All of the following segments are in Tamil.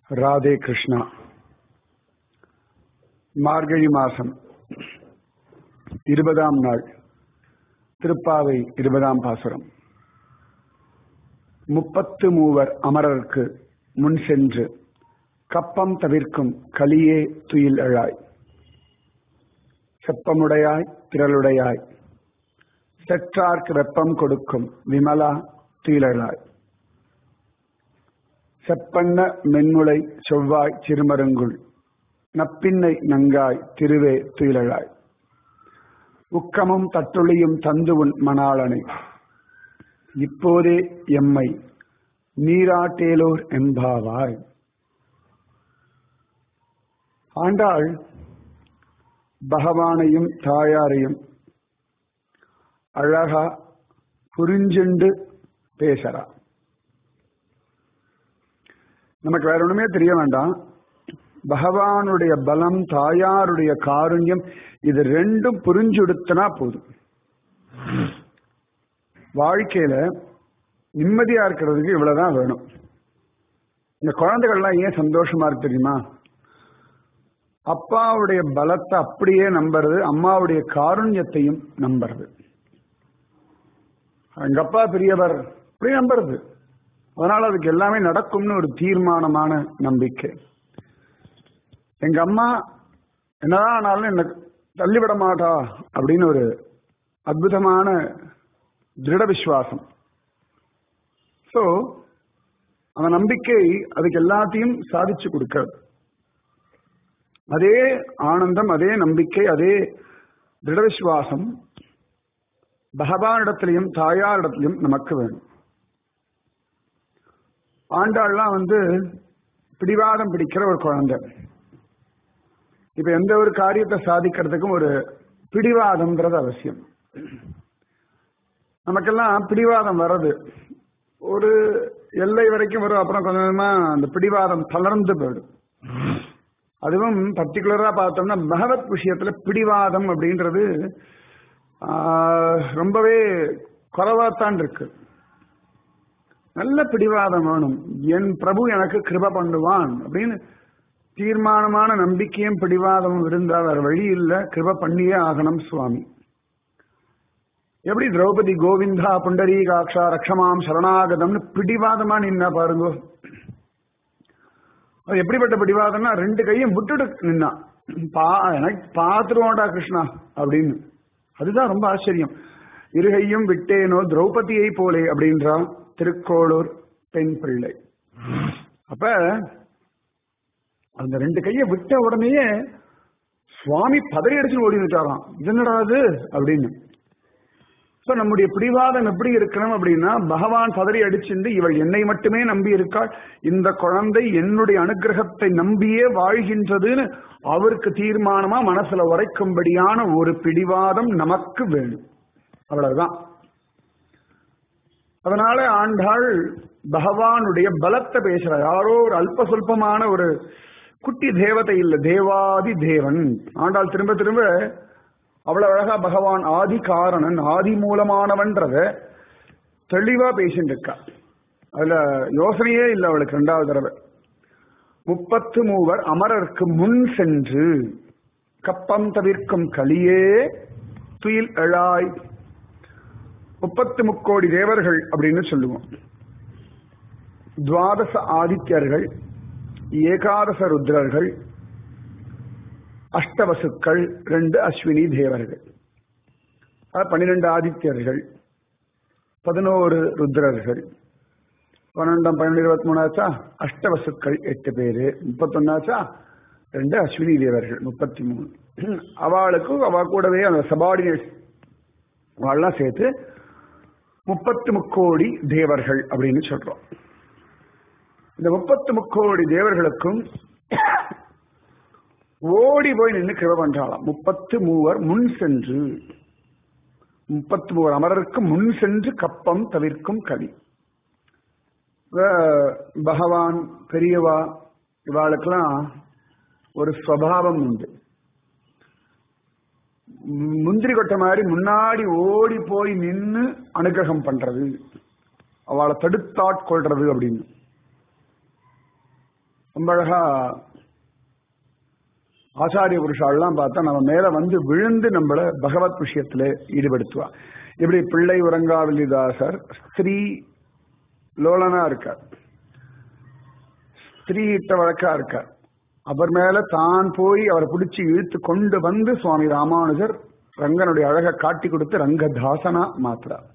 ராதே கிருஷ்ணா மார்கழி மாசம் இருபதாம் நாள் திருப்பாவை இருபதாம் பாசுரம் முப்பத்து மூவர் அமரர்க்கு முன் சென்று கப்பம் தவிர்க்கும் கலியே துயில் எழாய் செப்பமுடையாய் திரளுடையாய் செற்றார்க்கு வெப்பம் கொடுக்கும் விமலா துயிலழாய் செப்பண்ண மென்முளை செவ்வாய் சிறுமருங்குள் நப்பின்னை நங்காய் திருவே துயிலழாய் உக்கமும் தட்டுளியும் தந்து உன் மணாளனை இப்போதே எம்மை நீராட்டேலோர் என்பாவாய் ஆண்டாள் பகவானையும் தாயாரையும் அழகா புரிஞ்சுண்டு பேசுறா நமக்கு வேற ஒண்ணுமே தெரிய வேண்டாம் பகவானுடைய பலம் தாயாருடைய காருண்யம் இது ரெண்டும் புரிஞ்சுடுத்தனா போதும் வாழ்க்கையில நிம்மதியா இருக்கிறதுக்கு இவ்வளவுதான் வேணும் இந்த குழந்தைகள்லாம் ஏன் சந்தோஷமா இருக்கு தெரியுமா அப்பாவுடைய பலத்தை அப்படியே நம்புறது அம்மாவுடைய காருண்யத்தையும் நம்புறது எங்க அப்பா பெரியவர் அப்படி நம்புறது அதனால அதுக்கு எல்லாமே நடக்கும்னு ஒரு தீர்மானமான நம்பிக்கை எங்க அம்மா என்னதான் ஆனாலும் என்ன தள்ளிவிட மாட்டா அப்படின்னு ஒரு அற்புதமான திருட விசுவாசம் சோ அந்த நம்பிக்கை அதுக்கு எல்லாத்தையும் சாதிச்சு கொடுக்க அதே ஆனந்தம் அதே நம்பிக்கை அதே திருட விசுவாசம் பகவானிடத்திலையும் தாயாரிடத்திலையும் நமக்கு வேணும் ஆண்டாள்லாம் வந்து பிடிவாதம் பிடிக்கிற ஒரு குழந்தை இப்ப எந்த ஒரு காரியத்தை சாதிக்கிறதுக்கும் ஒரு பிடிவாதம்ன்றது அவசியம் நமக்கெல்லாம் பிடிவாதம் வர்றது ஒரு எல்லை வரைக்கும் வரும் அப்புறம் கொஞ்சம் கொஞ்சமா அந்த பிடிவாதம் தளர்ந்து போயிடும் அதுவும் பர்டிகுலரா பார்த்தோம்னா பகவத் விஷயத்துல பிடிவாதம் அப்படின்றது ரொம்பவே குறைவாத்தான் இருக்கு நல்ல பிடிவாதம் வேணும் என் பிரபு எனக்கு கிருப பண்ணுவான் அப்படின்னு தீர்மானமான நம்பிக்கையும் பிடிவாதமும் இருந்தா வேற வழி இல்ல கிருப பண்ணியே ஆகணும் சுவாமி எப்படி திரௌபதி கோவிந்தா புண்டரீகாட்சா ரக்ஷமாம் சரணாகதம்னு பிடிவாதமா நின்னா பாருங்க அது எப்படிப்பட்ட பிடிவாதம்னா ரெண்டு கையும் விட்டுட்டு நின்னா பா எனக்கு பாத்துருவோண்டா கிருஷ்ணா அப்படின்னு அதுதான் ரொம்ப ஆச்சரியம் இருகையும் விட்டேனோ திரௌபதியை போலே அப்படின்றா திருக்கோளூர் பெண் பிள்ளை அப்ப அந்த ரெண்டு கையை விட்ட உடனேயே சுவாமி பதறி அடிச்சு ஓடி விட்டாராம் இதனடா அது அப்படின்னு சோ நம்முடைய பிடிவாதம் எப்படி இருக்கணும் அப்படின்னா பகவான் பதறி அடிச்சிருந்து இவள் என்னை மட்டுமே நம்பி இருக்காள் இந்த குழந்தை என்னுடைய அனுகிரகத்தை நம்பியே வாழ்கின்றதுன்னு அவருக்கு தீர்மானமா மனசுல உரைக்கும்படியான ஒரு பிடிவாதம் நமக்கு வேணும் அவ்வளவுதான் அதனால ஆண்டாள் பகவானுடைய பலத்தை பேசுற யாரோ ஒரு அல்ப சொல்பமான ஒரு குட்டி தேவதை இல்ல தேவாதி தேவன் ஆண்டாள் திரும்ப திரும்ப அவ்வளவு அழகா பகவான் ஆதி காரணன் ஆதி மூலமானவன்றத தெளிவா பேசிட்டு இருக்கா அதுல யோசனையே இல்லை அவளுக்கு ரெண்டாவது தடவை முப்பத்து மூவர் அமரருக்கு முன் சென்று கப்பம் தவிர்க்கும் களியே துயில் எழாய் முப்பத்து முக்கோடி தேவர்கள் அப்படின்னு சொல்லுவோம் துவாதச ஆதித்யர்கள் ஏகாதச ருத்ரர்கள் அஷ்டவசுக்கள் ரெண்டு அஸ்வினி தேவர்கள் பன்னிரெண்டு ஆதித்யர்கள் பதினோரு ருத்ரர்கள் பன்னெண்டாம் பன்னெண்டு இருபத்தி மூணாச்சா அஷ்டவசுக்கள் எட்டு பேரு முப்பத்தொன்னாச்சா ரெண்டு அஸ்வினி தேவர்கள் முப்பத்தி மூணு அவளுக்கு அவ கூடவே அந்த சபார்டினேட் அவள்லாம் சேர்த்து முப்பத்து முக்கோடி தேவர்கள் அப்படின்னு சொல்றோம் இந்த முப்பத்து முக்கோடி தேவர்களுக்கும் ஓடி போய் நின்று கிருப பண்றாளாம் முப்பத்து மூவர் முன் சென்று முப்பத்து மூவர் அமரருக்கு முன் சென்று கப்பம் தவிர்க்கும் கவி பகவான் பெரியவா இவாளுக்கெல்லாம் ஒரு ஸ்வபாவம் உண்டு முந்திரி கொட்ட மாதிரி முன்னாடி ஓடி போய் நின்று அனுகிரகம் பண்றது அவளை தடுத்தாட்கொள்றது அப்படின்னு ரொம்ப அழகா ஆச்சாரிய புருஷாலாம் பார்த்தா நம்ம மேல வந்து விழுந்து நம்மள பகவத் விஷயத்துல ஈடுபடுத்துவா இப்படி பிள்ளை உறங்காவிலிதாசர் ஸ்திரீ லோலனா இருக்கார் ஸ்திரீ இட்ட வழக்கா இருக்கார் அவர் மேல தான் போய் அவரை பிடிச்சி இழுத்து கொண்டு வந்து சுவாமி ராமானுஜர் ரங்கனுடைய அழகை காட்டி கொடுத்து ரங்கதாசனா மாத்துறார்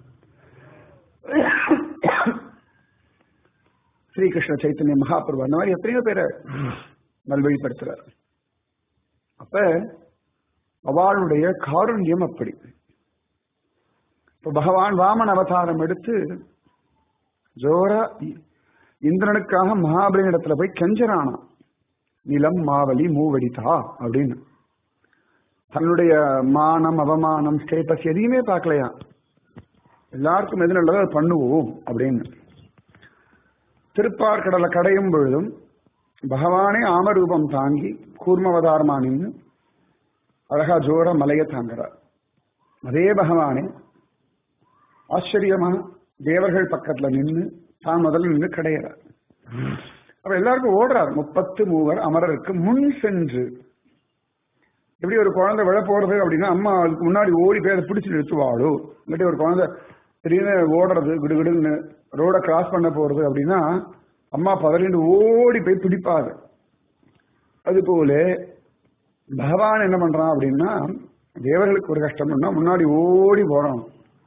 ஸ்ரீகிருஷ்ண சைத்தன்ய மகாபிரபு அந்த மாதிரி எத்தனையோ பேரை நல்வழிப்படுத்துறார் அப்ப அவளுடைய காருண்யம் அப்படி இப்ப பகவான் வாமன் அவதாரம் எடுத்து ஜோரா இந்திரனுக்காக மகாபலியின் இடத்துல போய் கெஞ்சரானா நிலம் மாவலி மூவடிதா அப்படின்னு தன்னுடைய மானம் அவமானம் ஸ்டேட்டஸ் எதையுமே பார்க்கலையா எல்லாருக்கும் எது நல்லதோ அதை பண்ணுவோம் அப்படின்னு திருப்பார்கடலை கடையும் பொழுதும் பகவானே ஆமரூபம் தாங்கி கூர்மவதாரமா நின்று அழகா ஜோர மலைய தாங்குறார் அதே பகவானே ஆச்சரியமா தேவர்கள் பக்கத்துல நின்று தான் முதல்ல நின்று கடையிறார் அப்ப எல்லாருக்கும் ஓடுறார் முப்பத்து மூவர் அமரருக்கு முன் சென்று எப்படி ஒரு குழந்தை விழ போறது அப்படின்னா அம்மா அதுக்கு முன்னாடி ஓடி போய் அதை பிடிச்சி நிறுத்துவாளோ இல்லாட்டி ஒரு குழந்தை திடீர்னு ஓடுறது கிடுகிடுன்னு ரோட கிராஸ் பண்ண போறது அப்படின்னா அம்மா பதறிண்டு ஓடி போய் பிடிப்பாரு அது போல பகவான் என்ன பண்றான் அப்படின்னா தேவர்களுக்கு ஒரு கஷ்டம்னா முன்னாடி ஓடி போறான்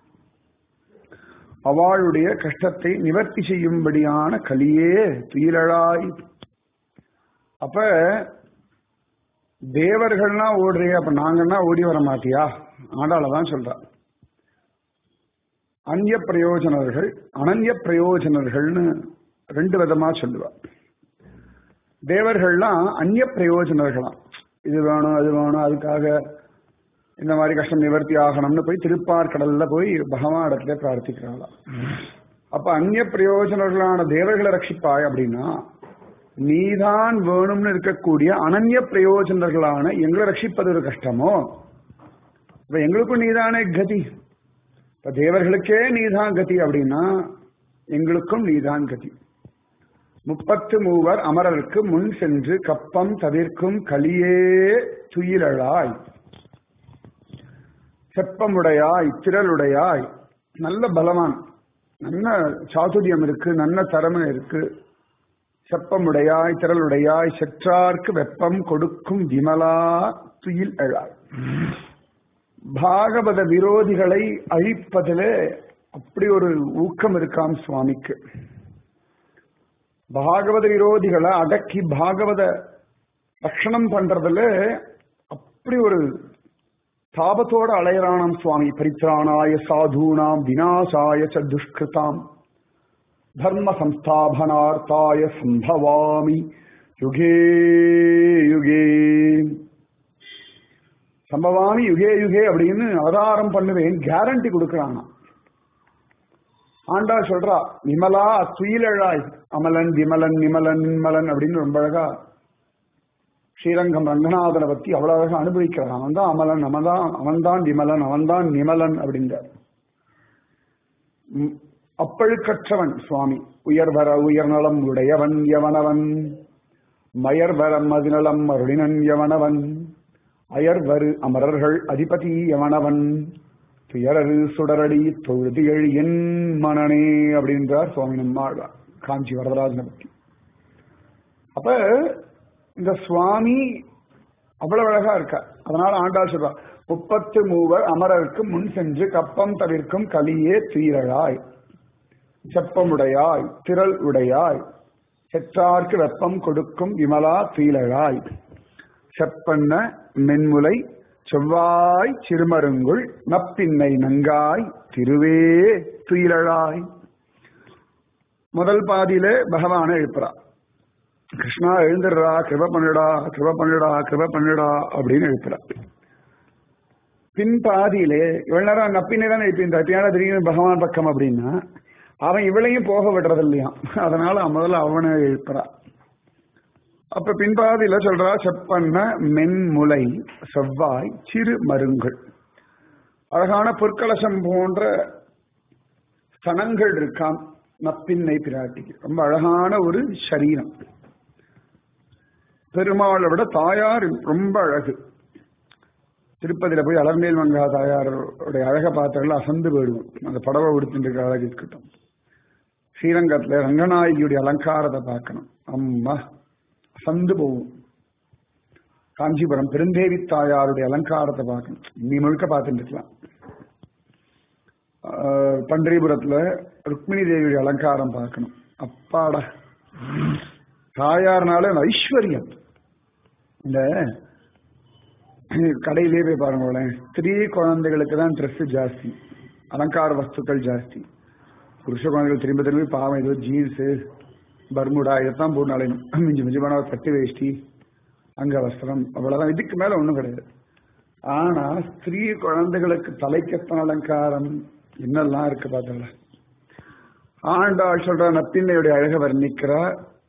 அவளுடைய கஷ்டத்தை நிவர்த்தி செய்யும்படியான கலியே துயிலழாய் அப்ப தேவர்கள்னா ஓடுறிய அப்ப நாங்கன்னா ஓடி வர மாட்டியா ஆண்டாளதான் சொல்றா அந்நிய பிரயோஜனர்கள் அனன்ய பிரயோஜனர்கள்னு ரெண்டு விதமா சொல்லுவா தேவர்கள்லாம் அந்நிய பிரயோஜனர்களாம் இது வேணும் அது வேணும் அதுக்காக இந்த மாதிரி கஷ்டம் நிவர்த்தி ஆகணும்னு போய் திருப்பார்கடல்ல போய் பகவான் இடத்துல பிரார்த்திக்கிறாளாம் அப்ப அந்நிய பிரயோஜனர்களான தேவர்களை ரட்சிப்பாய் அப்படின்னா நீதான் வேணும்னு இருக்கக்கூடிய அனன்ய பிரயோஜனர்களான எங்களை ரட்சிப்பது ஒரு கஷ்டமோ இப்ப எங்களுக்கும் நீதானே கதி இப்ப தேவர்களுக்கே நீதான் கதி அப்படின்னா எங்களுக்கும் நீதான் கதி முப்பத்து மூவர் அமரருக்கு முன் சென்று கப்பம் தவிர்க்கும் கலியே துயிலழாய் செப்பமுடையாய் திரளுடையாய் நல்ல பலவான் நல்ல சாதுரியம் இருக்கு நல்ல திறமை இருக்கு செப்பமுடையாய் திரளுடையாய் செற்றார்க்கு வெப்பம் கொடுக்கும் விமலா துயில் எழாய் பாகவத விரோதிகளை அழிப்பதிலே அப்படி ஒரு ஊக்கம் இருக்காம் சுவாமிக்கு பாகவத விரோதிகளை அடக்கி பாகவத ரட்சணம் பண்றதுல அப்படி ஒரு தாபத்தோட அலையறானாம் சுவாமி பரித்ராணாய சாதூனாம் விநாசாய ச துஷ்கிருதாம் தர்ம சம்ஸ்தாபனார்த்தாய சம்பவாமி யுகே யுகே சம்பவாமி யுகே யுகே அப்படின்னு அவதாரம் பண்ணுவேன் கேரண்டி கொடுக்கறானா ஆண்டா சொல்றா விமலா துயிலழாய் அமலன் விமலன் நிமலன் நிமலன் அப்படின்னு ரொம்ப அழகா ஸ்ரீரங்கம் ரங்கநாதனை பத்தி அவ்வளவு அழகா அனுபவிக்கிறான் அவன் தான் அமலன் அவன்தான் அவன்தான் விமலன் அவன்தான் நிமலன் அப்படின்றார் அப்பழுக்கற்றவன் சுவாமி உயர்வர உயர்நலம் உடையவன் எவனவன் மயர்வர மதிநலம் அருளினன் எவனவன் அயர்வரு அமரர்கள் அதிபதி எவனவன் துயரரு சுடரடி தொழுதிகள் என் மனனே அப்படின்றார் சுவாமி நம்மாழ்வார் காஞ்சி வரதராஜனை பத்தி அப்ப இந்த சுவாமி அவ்வளவு அழகா இருக்கா அதனால ஆண்டாள் சொல்றா முப்பத்து மூவர் அமரருக்கு முன் சென்று கப்பம் தவிர்க்கும் கலியே தீரழாய் செப்பமுடையாய் திரள் உடையாய் செற்றார்க்கு வெப்பம் கொடுக்கும் விமலா தீலழாய் செப்பண்ண மென்முலை செவ்வாய் சிறுமருங்குள் நப்பின்னை நங்காய் திருவே துயிலழாய் முதல் பாதியில பகவான எழுப்புறா கிருஷ்ணா எழுந்துடுறா கிருப பண்ணுடா கிருப பண்ணுடா கிருப பண்ணுடா அப்படின்னு எழுப்புறா பின் பாதியிலே இவ்வளவு நேரம் நப்பினை தான் எழுப்பியிருந்தா தியான திடீர்னு பகவான் பக்கம் அப்படின்னா அவன் இவளையும் போக விடுறது இல்லையா அதனால முதல்ல அவனை எழுப்புறா அப்ப பின்பாதியில சொல்றா செப்பண்ண மென்முலை செவ்வாய் சிறு மருங்கள் அழகான பொற்கலசம் போன்ற ஸ்தனங்கள் இருக்காம் நப்பின்னை பிராட்டிக்கு ரொம்ப அழகான ஒரு சரீரம் பெருமாளை விட தாயார் ரொம்ப அழகு திருப்பதியில போய் அலர்மேல் மங்கா தாயாருடைய அழகை பார்த்தவர்கள் அசந்து போயிடுவோம் அந்த படவை உடுத்திட்டு அழகு இருக்கட்டும் ஸ்ரீரங்கத்துல ரங்கநாயகியுடைய அலங்காரத்தை பார்க்கணும் அம்மா அசந்து போவோம் காஞ்சிபுரம் பெருந்தேவி தாயாருடைய அலங்காரத்தை பார்க்கணும் நீ முழுக்க பார்த்துட்டு இருக்கலாம் பண்டரிபுரத்துல ருக்மிணி தேவியுடைய அலங்காரம் பார்க்கணும் அப்பாடா தாயார்னால ஐஸ்வர்யம் இந்த கடையிலே போய் பாருங்களேன் ஸ்திரீ குழந்தைகளுக்கு தான் ட்ரெஸ் ஜாஸ்தி அலங்கார வஸ்துக்கள் ஜாஸ்தி புருஷ குழந்தைகள் திரும்ப திரும்பி பாவம் ஏதோ ஜீன்ஸு பர்முடா இதைத்தான் போட்டு அலையணும் மிஞ்சி மிஞ்சி போனால் பட்டு வேஷ்டி அங்க வஸ்திரம் அவ்வளவுதான் இதுக்கு மேல ஒண்ணும் கிடையாது ஆனா ஸ்திரீ குழந்தைகளுக்கு தலைக்கத்தன அலங்காரம் என்னெல்லாம் இருக்கு பார்த்தல ஆண்டாள் சொல்ற நப்பின்னையுடைய அழக வர்ணிக்கிறா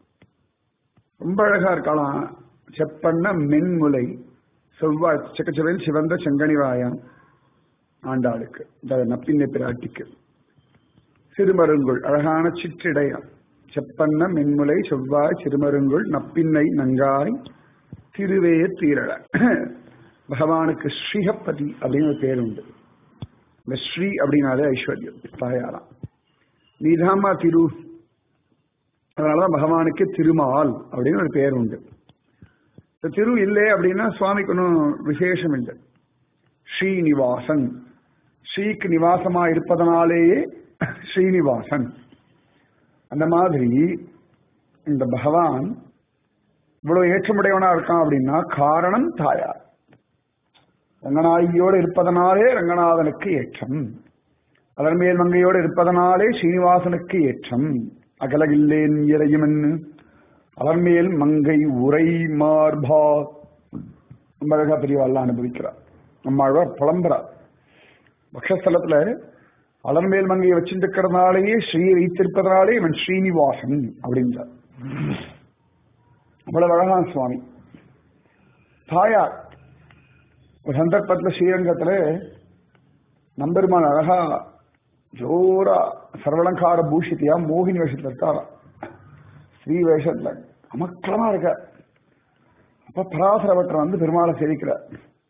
ரொம்ப அழகா இருக்கலாம் செப்பண்ண மென்முலை செவ்வாய் செக்கச்செவன் சிவந்த செங்கனிவாயான் ஆண்டாளுக்கு இந்த நப்பின்னை பிராட்டிக்கு சிறுமருங்குள் அழகான சிற்றிடையான் செப்பண்ண மென்முலை செவ்வாய் சிறுமருங்குள் நப்பின்னை நங்காய் திருவே தீரழ பகவானுக்கு ஸ்ரீஹப்பதி அப்படின்னு ஒரு பேர் உண்டு இந்த ஸ்ரீ அப்படின்னாலே ஐஸ்வர்யம் தாயாராம் நீதாமா திரு அதனாலதான் பகவானுக்கு திருமால் அப்படின்னு ஒரு பேர் உண்டு இந்த திரு இல்லை அப்படின்னா சுவாமிக்கு ஒன்றும் விசேஷம் இல்லை ஸ்ரீனிவாசன் ஸ்ரீக்கு நிவாசமா இருப்பதனாலேயே ஸ்ரீனிவாசன் அந்த மாதிரி இந்த பகவான் இவ்வளவு ஏற்றமுடையவனா இருக்கான் அப்படின்னா காரணம் தாயார் ரங்கநாயகியோடு இருப்பதனாலே ரங்கநாதனுக்கு ஏற்றம் அதன் மேல் மங்கையோடு இருப்பதனாலே ஸ்ரீனிவாசனுக்கு ஏற்றம் அகலகில்லேன் இறையுமென்னு அலர்மேல் மங்கை உரை மார்பா ரொம்ப அழகா பெரியவாள்லாம் அனுபவிக்கிறார் நம்ம அழகா புலம்புறார் பக்ஷஸ்தலத்துல அலர்மேல் மங்கையை வச்சுட்டு இருக்கிறதுனாலேயே ஸ்ரீ வைத்திருப்பதனாலே இவன் ஸ்ரீனிவாசன் அப்படின்றார் அவ்வளவு அழகான் சுவாமி தாயார் ஒரு சந்தர்ப்பத்தில் ஸ்ரீரங்கத்துல நம்பெருமான் அழகா ஜோரா சர்வலங்கார பூஷித்தியா மோகினி வேஷத்துல இருக்காராம் ஸ்ரீ வேஷத்துல அமக்கலமா இருக்க அப்ப பராசரவட்டர் வந்து பெருமாளை சேவிக்கிறார்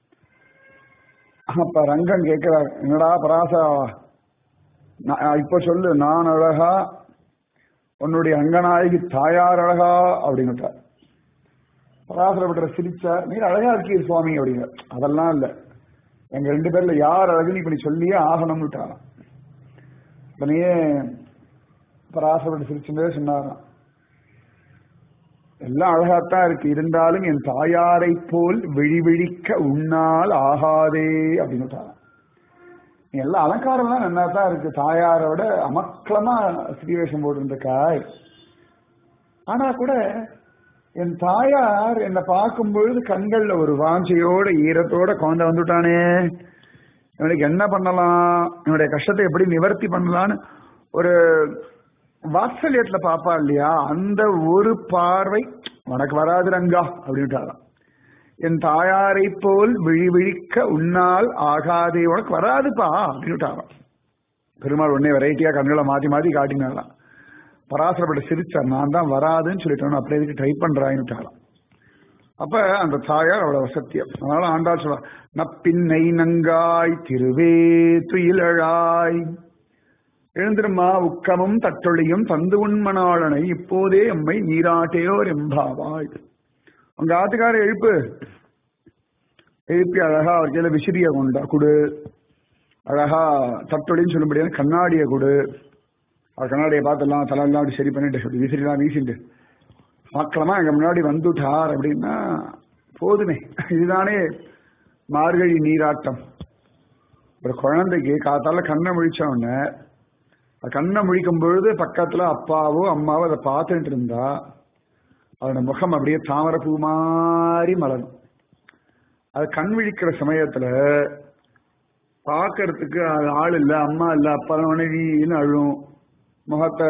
அப்ப ரங்கன் கேட்கிறார் என்னடா பராசா இப்ப சொல்லு நான் அழகா உன்னுடைய அங்கநாயகி தாயார் அழகா அப்படின்னுட்டார் பராசரப்பட்டர் சிரிச்சார் நீர் அழகா இருக்கீர் சுவாமி அப்படிங்க அதெல்லாம் இல்ல எங்க ரெண்டு பேர்ல யார் அழகுன்னு இப்ப நீ சொல்லியே ஆகணும்னுட்டாராம் உடனே பராசரப்பட்டு சிரிச்சுட்டே சொன்னாராம் எல்லாம் அழகாத்தான் இருக்கு இருந்தாலும் என் தாயாரை போல் விழி விழிக்க உன்னால் ஆகாதே அப்படின்னு எல்லாம் அலங்காரம் தான் நல்லா தான் இருக்கு தாயாரோட அமக்கலமா ஸ்ரீவேஷம் போட்டுருக்காய் ஆனா கூட என் தாயார் என்னை பார்க்கும் பொழுது கண்கள்ல ஒரு வாஞ்சையோட ஈரத்தோட குழந்தை வந்துட்டானே இவனுக்கு என்ன பண்ணலாம் இவனுடைய கஷ்டத்தை எப்படி நிவர்த்தி பண்ணலான்னு ஒரு வாத்சல்யத்துல பாப்பா இல்லையா அந்த ஒரு பார்வை உனக்கு வராது ரங்கா அப்படின்ட்டாராம் என் தாயாரை போல் விழி விழிக்க உன்னால் ஆகாதே உனக்கு வராதுப்பா அப்படின்ட்டாராம் பெருமாள் உடனே வெரைட்டியா கண்களை மாத்தி மாத்தி காட்டினாலாம் பராசரப்பட்ட சிரிச்சார் நான் தான் வராதுன்னு சொல்லிட்டேன் அப்படியே இதுக்கு ட்ரை பண்றாயின்னுட்டாராம் அப்ப அந்த தாயார் அவ்வளவு சத்தியம் அதனால ஆண்டாள் சொல்ல நப்பின்னை நங்காய் திருவே துயிலழாய் எழுந்திருமா உக்கமும் தட்டொழியும் தந்து உண்மனாளனை இப்போதே எம்மை நீராட்டையோர் எம்பாவாய் உங்க ஆத்துக்கார எழுப்பு எழுப்பி அழகா அவர் கையில விசிறிய கொண்டா குடு அழகா தட்டொழின்னு சொல்லும்படியான கண்ணாடிய கொடு அவர் கண்ணாடியை பார்த்துலாம் தலையெல்லாம் அப்படி சரி பண்ணிட்டு சொல்லி விசிறிலாம் வீசிட்டு மக்களமா எங்க முன்னாடி வந்துட்டார் அப்படின்னா போதுமே இதுதானே மார்கழி நீராட்டம் ஒரு குழந்தைக்கு காத்தால கண்ணை முழிச்ச உடனே கண்ணை முழிக்கும் பொழுது பக்கத்துல அப்பாவோ அம்மாவோ அதை பார்த்துட்டு இருந்தா அதோட முகம் அப்படியே தாமரை பூ மாதிரி மலரும் அது கண் விழிக்கிற சமயத்துல பார்க்கறதுக்கு அது ஆள் இல்ல அம்மா இல்ல அப்பா மனைவின்னு அழும் முகத்தை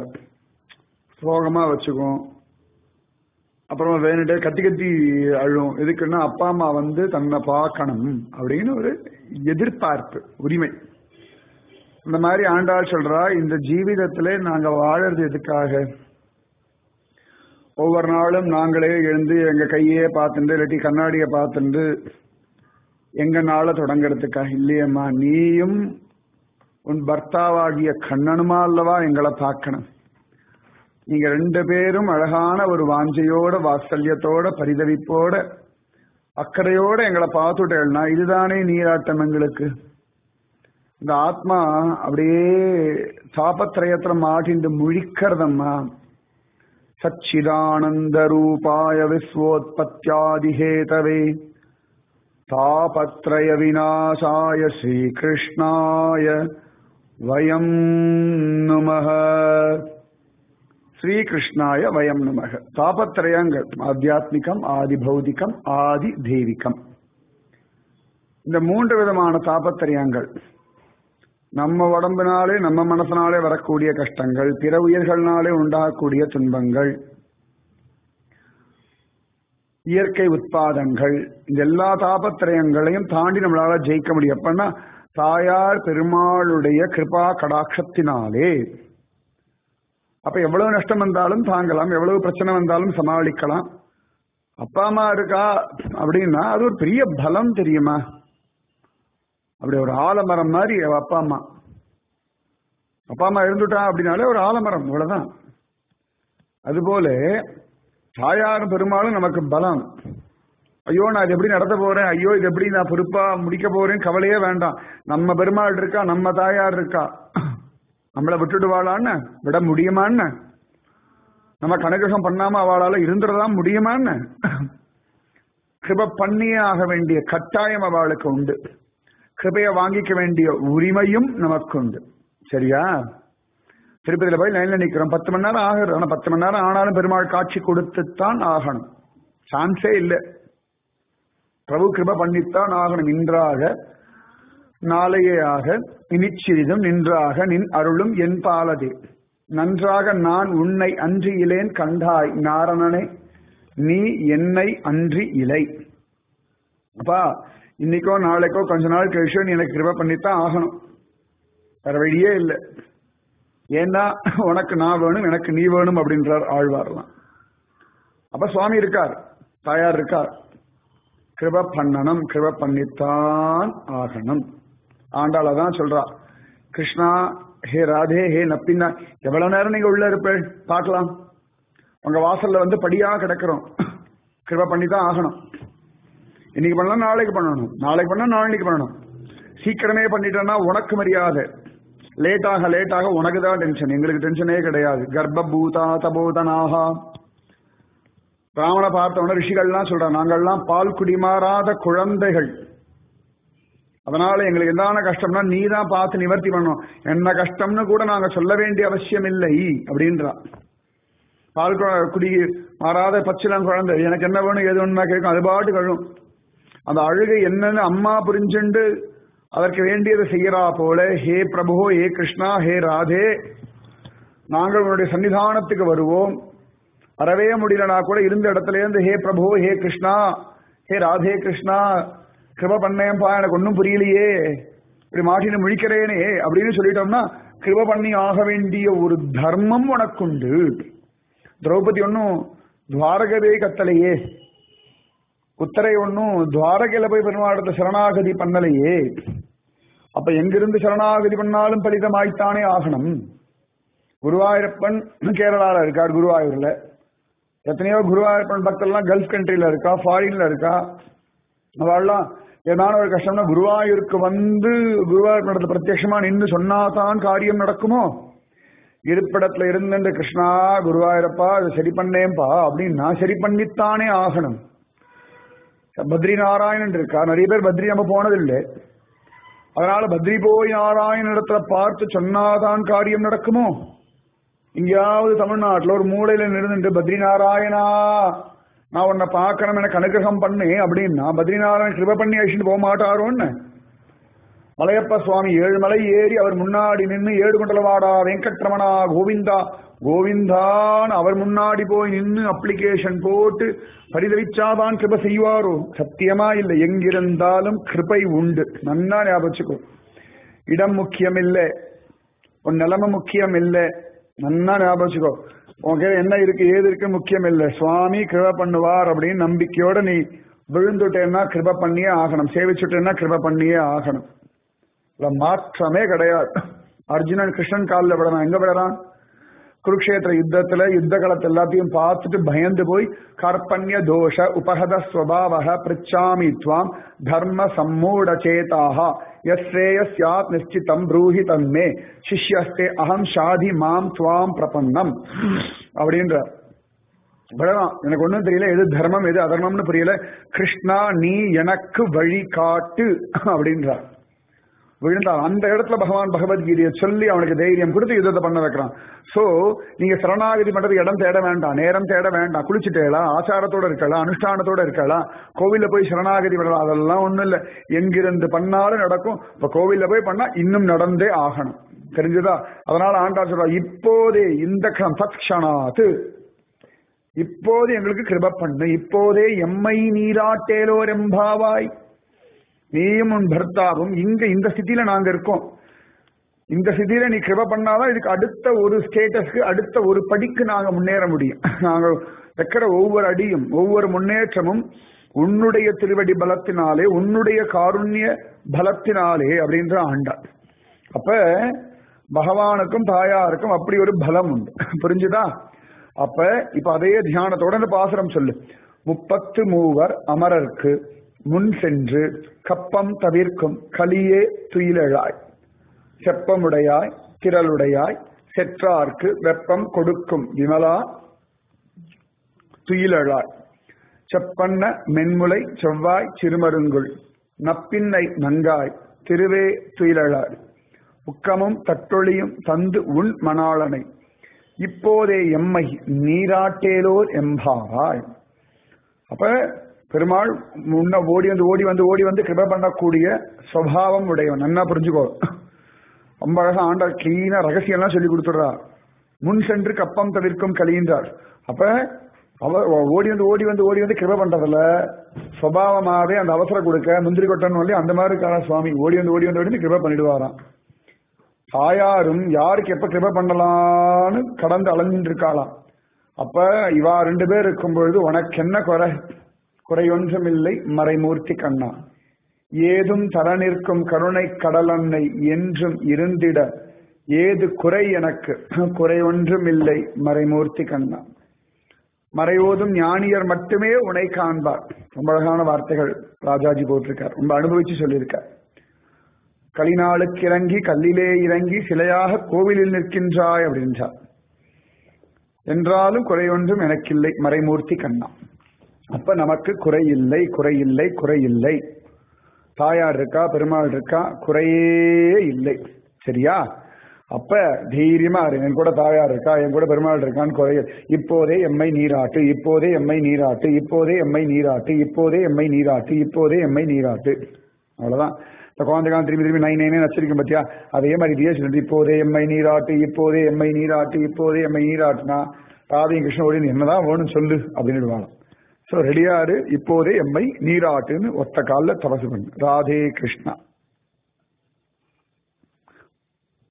சோகமா வச்சுக்கும் அப்புறமா வேணுட்டே கத்தி கத்தி அழும் எதுக்குன்னா அப்பா அம்மா வந்து தன்னை பார்க்கணும் அப்படின்னு ஒரு எதிர்பார்ப்பு உரிமை இந்த மாதிரி ஆண்டாள் சொல்றா இந்த ஜீவிதத்துல நாங்க வாழறது எதுக்காக ஒவ்வொரு நாளும் நாங்களே எழுந்து எங்க கையே பார்த்துட்டு இல்லாட்டி கண்ணாடியை பார்த்துட்டு எங்க நாளை தொடங்கிறதுக்கா இல்லையம்மா நீயும் உன் பர்த்தாவாகிய கண்ணனுமா அல்லவா எங்களை பார்க்கணும் நீங்க ரெண்டு பேரும் அழகான ஒரு வாஞ்சையோட வாத்சல்யத்தோட பரிதவிப்போட அக்கறையோட எங்களை பார்த்துட்டேன்னா இதுதானே நீராட்டம் எங்களுக்கு இந்த ஆத்மா அப்படியே தாபத்திரயத்துல மாட்டிண்டு முழிக்கிறதம்மா சச்சிதானந்த ரூபாய விஸ்வோத்பத்தியாதிஹேதவே தாபத்ரய விநாசாய ஸ்ரீகிருஷ்ணாய வயம் நமः ஸ்ரீகிருஷ்ணாய வயம் நமக தாபத்திரயங்கள் ஆத்தியாத்மிகம் ஆதி பௌதிகம் ஆதி தெய்வீகம் இந்த மூன்று விதமான தாபத்திரயங்கள் நம்ம உடம்பினாலே நம்ம மனசனாலே வரக்கூடிய கஷ்டங்கள் பிற உயிர்கள்னாலே உண்டாகக்கூடிய துன்பங்கள் இயற்கை உட்பாதங்கள் இந்த எல்லா தாபத்திரயங்களையும் தாண்டி நம்மளால ஜெயிக்க முடியும் எப்பன்னா தாயார் பெருமாளுடைய கிருபா கடாட்சத்தினாலே அப்ப எவ்வளவு நஷ்டம் வந்தாலும் தாங்கலாம் எவ்வளவு பிரச்சனை வந்தாலும் சமாளிக்கலாம் அப்பா அம்மா இருக்கா அப்படின்னா அது ஒரு பெரிய பலம் தெரியுமா அப்படி ஒரு ஆலமரம் மாதிரி அவ அப்பா அம்மா அப்பா அம்மா இருந்துட்டா அப்படின்னாலே ஒரு ஆலமரம் இவ்வளவுதான் அதுபோல தாயாரும் பெருமாளும் நமக்கு பலம் ஐயோ நான் இது எப்படி நடத்த போறேன் ஐயோ இது எப்படி நான் பொறுப்பா முடிக்க போறேன் கவலையே வேண்டாம் நம்ம பெருமாள் இருக்கா நம்ம தாயார் இருக்கா நம்மளை விட்டுடுவாளான்னு விட முடியுமான்னு நம்ம கனகசம் பண்ணாம அவளால இருந்துடதா முடியுமான்னு கிருப பண்ணியே ஆக வேண்டிய கட்டாயம் அவளுக்கு உண்டு கிருபையை வாங்கிக்க வேண்டிய உரிமையும் நமக்கு உண்டு சரியா திருப்பதியில போய் லைன்ல நிக்கிறோம் பத்து மணி நேரம் ஆகுது ஆனா பத்து மணி நேரம் ஆனாலும் பெருமாள் காட்சி கொடுத்துத்தான் ஆகணும் சான்ஸே இல்லை பிரபு கிருப பண்ணித்தான் ஆகணும் இன்றாக நாளையாக இனிச்சிறிதும் நின்றாக நின் அருளும் என் பாலதே நன்றாக நான் உன்னை அன்றி இலேன் கண்டாய் நாரணனே நீ என்னை அன்றி இலை அப்பா இன்னைக்கோ நாளைக்கோ கொஞ்ச நாள் கழிச்சோ நீ எனக்கு கிருப பண்ணித்தான் ஆகணும் வேற வழியே இல்லை ஏன்னா உனக்கு நான் வேணும் எனக்கு நீ வேணும் அப்படின்றார் ஆழ்வார்லாம் அப்ப சுவாமி இருக்கார் தாயார் இருக்கார் கிருப பண்ணணும் கிருப பண்ணித்தான் ஆகணும் ஆண்டாள் அதான் சொல்றா கிருஷ்ணா ஹே ராதே ஹே நப்பின்னா எவ்வளவு நேரம் நீங்க உள்ள இருப்ப பார்க்கலாம் உங்க வாசல்ல வந்து படியா கிடக்கிறோம் கிருப பண்ணித்தான் ஆகணும் இன்னைக்கு பண்ணலாம் நாளைக்கு பண்ணணும் நாளைக்கு பண்ணா நாளைக்கு பண்ணணும் சீக்கிரமே பண்ணிட்டேன்னா உனக்கு மரியாதை லேட்டாக லேட்டாக உனக்கு தான் டென்ஷன் எங்களுக்கு டென்ஷனே கிடையாது கர்ப்பபூதா தபோதனாகா ராவண பார்த்தவன ரிஷிகள்லாம் சொல்றாங்க நாங்கள்லாம் பால் குடிமாறாத குழந்தைகள் அதனால எங்களுக்கு எந்தான கஷ்டம்னா நீ தான் பார்த்து நிவர்த்தி பண்ணணும் என்ன கஷ்டம்னு கூட நாங்க சொல்ல வேண்டிய அவசியம் இல்லை அப்படின்றா பால் கு- குடி மாறாத பச்சிலம் குழந்தை எனக்கு என்ன வேணும் எது வேணும்னா கேட்கும் அது பாட்டு கழும் அந்த அழுகை என்னன்னு அம்மா புரிஞ்சுண்டு அதற்கு வேண்டியதை செய்யறா போல ஹே பிரபு ஹே கிருஷ்ணா ஹே ராதே நாங்கள் உன்னுடைய சன்னிதானத்துக்கு வருவோம் வரவே முடியலனா கூட இருந்த இடத்துல இருந்து ஹே பிரபு ஹே கிருஷ்ணா ஹே ராதே கிருஷ்ணா கிருப பண்ணேன்பா எனக்கு ஒன்றும் புரியலையே இப்படி மாட்டின்னு முழிக்கிறேனே அப்படின்னு சொல்லிட்டோம்னா கிருப பண்ணி ஆக வேண்டிய ஒரு தர்மம் உனக்குண்டு திரௌபதி ஒன்னும் துவாரகவே கத்தலையே உத்தரை ஒன்னும் துவாரகையில போய் பெருமாடத்தை சரணாகதி பண்ணலையே அப்ப எங்கிருந்து சரணாகதி பண்ணாலும் பலிதமாய்த்தானே ஆகணும் குருவாயூரப்பன் கேரளால இருக்கார் குருவாயூர்ல எத்தனையோ குருவாயூரப்பன் பக்தர்லாம் கல்ஃப் கண்ட்ரில இருக்கா ஃபாரின்ல இருக்கா அவள்லாம் ஏதான ஒரு கஷ்டம்னா குருவாயூருக்கு வந்து குருவாயூர் பிரத்யட்சமா நின்று சொன்னாதான் காரியம் நடக்குமோ இருப்பிடத்துல இருந்துட்டு கிருஷ்ணா குருவாயூரப்பா அது சரி பண்ணேன்பா அப்படின்னு நான் சரி பண்ணித்தானே ஆகணும் பத்ரி நாராயணன் இருக்கா நிறைய பேர் பத்ரி நம்ம போனதில்லை அதனால பத்ரி போய் நாராயண இடத்துல பார்த்து சொன்னாதான் காரியம் நடக்குமோ எங்கேயாவது தமிழ்நாட்டுல ஒரு மூலையில நின்றுட்டு பத்ரி நாராயணா நான் உன்னை பார்க்கணும் எனக்கு அனுகிரகம் பண்ணு அப்படின்னா பத்ரி நாராயணன் கிருப பண்ணி அழிச்சுட்டு போக மாட்டாரோன்னு மலையப்ப சுவாமி ஏழு மலை ஏறி அவர் முன்னாடி நின்று ஏழு குண்டலவாடா வெங்கட்ரமணா கோவிந்தா கோவிந்தான் அவர் முன்னாடி போய் நின்று அப்ளிகேஷன் போட்டு பரிதவிச்சாதான் கிருப செய்வாரோ சத்தியமா இல்லை எங்கிருந்தாலும் கிருபை உண்டு நன்னா ஞாபகம் வச்சுக்கோ இடம் முக்கியம் இல்லை உன் நிலைமை முக்கியம் இல்லை நன்னா ஞாபகம் வச்சுக்கோ உனக்கு என்ன இருக்கு ஏது இருக்கு முக்கியம் இல்லை சுவாமி கிருப பண்ணுவார் அப்படின்னு நம்பிக்கையோட நீ விழுந்துட்டேன்னா கிருப பண்ணியே ஆகணும் சேவிச்சுட்டேன்னா கிருப பண்ணியே ஆகணும் இல்ல மாற்றமே கிடையாது அர்ஜுனன் கிருஷ்ணன் காலில் விடறான் எங்க விடறான் குருக்ஷேத்திர யுத்தத்துல யுத்த களத்தை எல்லாத்தையும் பார்த்துட்டு பயந்து போய் கற்பன்ய தோஷ உபகத ஸ்வபாவக பிரிச்சாமி துவாம் தர்ம சம்மூட சேதாக யஸ்ரேயஸ்யாத் நிச்சிதம் ப்ரூஹி தன்மே சிஷ்யஸ்தே அகம் ஷாதி மாம் துவாம் பிரபன்னம் அப்படின்ற விடலாம் எனக்கு ஒண்ணும் தெரியல எது தர்மம் எது அதர்மம்னு புரியல கிருஷ்ணா நீ எனக்கு வழி காட்டு அப்படின்றார் விழுந்தார் அந்த இடத்துல பகவான் பகவத்கீதையை சொல்லி அவனுக்கு தைரியம் கொடுத்து யுத்தத்தை பண்ண வைக்கிறான் சோ நீங்க சரணாகதி பண்றது இடம் தேட வேண்டாம் நேரம் தேட வேண்டாம் குளிச்சுட்டேளா ஆச்சாரத்தோட இருக்கலாம் அனுஷ்டானத்தோட இருக்கலாம் கோவில்ல போய் சரணாகதி பண்ணலாம் அதெல்லாம் ஒண்ணும் இல்ல எங்கிருந்து பண்ணாலும் நடக்கும் இப்ப கோவில்ல போய் பண்ணா இன்னும் நடந்தே ஆகணும் தெரிஞ்சுதா அதனால ஆண்டா சொல்றா இப்போதே இந்த க்ஷணம் தத்க்ஷணாத்து இப்போது எங்களுக்கு கிருப பண்ணு இப்போதே எம்மை நீராட்டேலோர் எம்பாவாய் நீயும் உன் பர்த்தாவும் இங்க இந்த ஸ்திதியில நாங்க இருக்கோம் இந்த ஸ்திதியில நீ கிருப பண்ணாதான் இதுக்கு அடுத்த ஒரு ஸ்டேட்டஸ்க்கு அடுத்த ஒரு படிக்கு நாங்க முன்னேற முடியும் நாங்க வைக்கிற ஒவ்வொரு அடியும் ஒவ்வொரு முன்னேற்றமும் உன்னுடைய திருவடி பலத்தினாலே உன்னுடைய காருண்ய பலத்தினாலே அப்படின்ற ஆண்டாள் அப்ப பகவானுக்கும் தாயாருக்கும் அப்படி ஒரு பலம் உண்டு புரிஞ்சுதா அப்ப இப்ப அதே தியானத்தோட இந்த பாசுரம் சொல்லு முப்பத்து மூவர் அமரர்க்கு முன் சென்று கப்பம் தவிர்க்கும் கலியே துயிலழாய் செப்பமுடையாய் திரளுடையாய் செற்றார்க்கு வெப்பம் கொடுக்கும் விமலா துயிலழாய் செப்பன்ன மென்முலை செவ்வாய் சிறுமருங்குள் நப்பின்னை நங்காய் திருவே துயிலழாய் உக்கமும் தட்டொழியும் தந்து உன் மணாளனை இப்போதே எம்மை நீராட்டேலோர் எம்பாவாய் அப்ப பெருமாள் முன்ன ஓடி வந்து ஓடி வந்து ஓடி வந்து கிருப பண்ணக்கூடிய சுவாவம் உடையவன் நன்னா புரிஞ்சுக்கோ ரொம்ப அழகா ஆண்டாள் கிளீனா ரகசியம்லாம் சொல்லி கொடுத்துடுறா முன் சென்று கப்பம் தவிர்க்கும் கலின்றார் அப்ப அவ ஓடி வந்து ஓடி வந்து ஓடி வந்து கிருப பண்றதுல சுவாவமாவே அந்த அவசரம் கொடுக்க முந்திரி கொட்டணும் சொல்லி அந்த மாதிரி இருக்காரா சுவாமி ஓடி வந்து ஓடி வந்து ஓடி வந்து கிருப பண்ணிடுவாராம் தாயாரும் யாருக்கு எப்ப கிருப பண்ணலாம்னு கடந்து அலைஞ்சிட்டு இருக்காளாம் அப்ப இவா ரெண்டு பேர் இருக்கும் பொழுது உனக்கு என்ன குறை குறையொன்றுமில்லை மறைமூர்த்தி கண்ணா ஏதும் தர நிற்கும் கருணை கடலன்னை என்றும் இருந்திட ஏது குறை எனக்கு குறை ஒன்றுமில்லை மறைமூர்த்தி கண்ணா மறைவோதும் ஞானியர் மட்டுமே உனை காண்பார் ரொம்ப அழகான வார்த்தைகள் ராஜாஜி போட்டிருக்கார் ரொம்ப அனுபவிச்சு சொல்லியிருக்கார் கலிநாளுக்கு இறங்கி கல்லிலே இறங்கி சிலையாக கோவிலில் நிற்கின்றாய் அப்படின்றார் என்றாலும் குறையொன்றும் எனக்கில்லை மறைமூர்த்தி கண்ணா அப்ப நமக்கு குறையில்லை குறையில்லை குறையில்லை தாயார் இருக்கா பெருமாள் இருக்கா குறையே இல்லை சரியா அப்ப தைரியமா இரு என் கூட தாயார் இருக்கா என் கூட பெருமாள் இருக்கான்னு குறைய இப்போதே எம்மை நீராட்டு இப்போதே எம்மை நீராட்டு இப்போதே எம்மை நீராட்டு இப்போதே எம்மை நீராட்டு இப்போதே எம்மை நீராட்டு அவ்வளவுதான் இந்த குழந்தைக்கான திரும்பி திரும்பி நை நைனே நச்சரிக்கும் பத்தியா அதே மாதிரி இதே சொல்லிட்டு இப்போதே எம்மை நீராட்டு இப்போதே எம்மை நீராட்டு இப்போதே எம்மை நீராட்டுனா ராதையும் கிருஷ்ண ஓடி என்னதான் வேணும் சொல்லு அப்படின்னு ஸோ ரெடியாரு இப்போதே எம்மை நீராட்டுன்னு ஒத்த காலில் தபசு பண்ணு ராதே கிருஷ்ணா